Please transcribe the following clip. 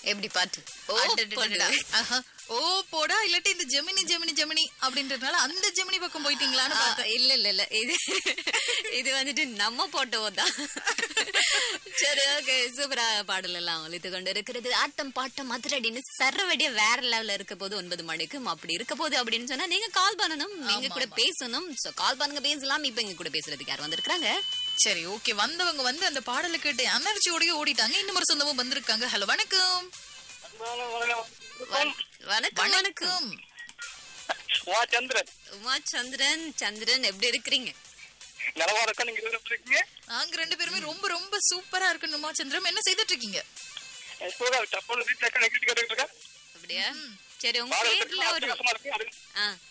எப்படி பாட்டு ஓ அடடடடடா. ஆஹா. ஓ போடா இல்லாட்டி இந்த ஜெமினி ஜெமினி ஜெமினி அப்படின்றதுனால அந்த ஜெமினி பக்கம் போயிட்டீங்களான்னு ஆ, பார்த்தேன் இல்ல இல்ல இல்ல இது இது வந்துட்டு நம்ம போட்டோ தான் சரி ஓகே சூப்பரா பாடல் எல்லாம் ஒலித்து கொண்டு இருக்கிறது ஆட்டம் பாட்டம் அதிரடின்னு சரவடிய வேற லெவல்ல இருக்க போது ஒன்பது மணிக்கும் அப்படி இருக்க போது அப்படின்னு சொன்னா நீங்க கால் பண்ணணும் நீங்க கூட பேசணும் சோ கால் பண்ணுங்க பேசலாம் இப்ப எங்க கூட பேசுறதுக்கு யார் வந்திருக்காங்க சரி ஓகே வந்தவங்க வந்து அந்த பாடலை கேட்டு எனர்ஜியோடய ஓடிட்டாங்க இன்னும் ஒரு சொந்தமும் வந்திருக்காங்க ஹலோ வணக்கம் வணக்கம் வணக்கம் வணக்கம் வா சந்திரன் உமா சந்திரன் சந்திரன் எப்படி இருக்கிறீங்க நலமா இருக்கா நீங்க இதுல எப்படி இருக்கீங்க நாங்க ரெண்டு பேருமே ரொம்ப ரொம்ப சூப்பரா இருக்கணுமா சந்திரம் என்ன செய்துட்டு இருக்கீங்க இப்போதான் டப்பல் வீட்டுல இருக்க நெகிட்டு கேட்டுட்டு இருக்கேன் அப்படியா சரி உங்க பாடல் பேர்ல ஒரு அட்டகாசமா இருக்கு அது ஆ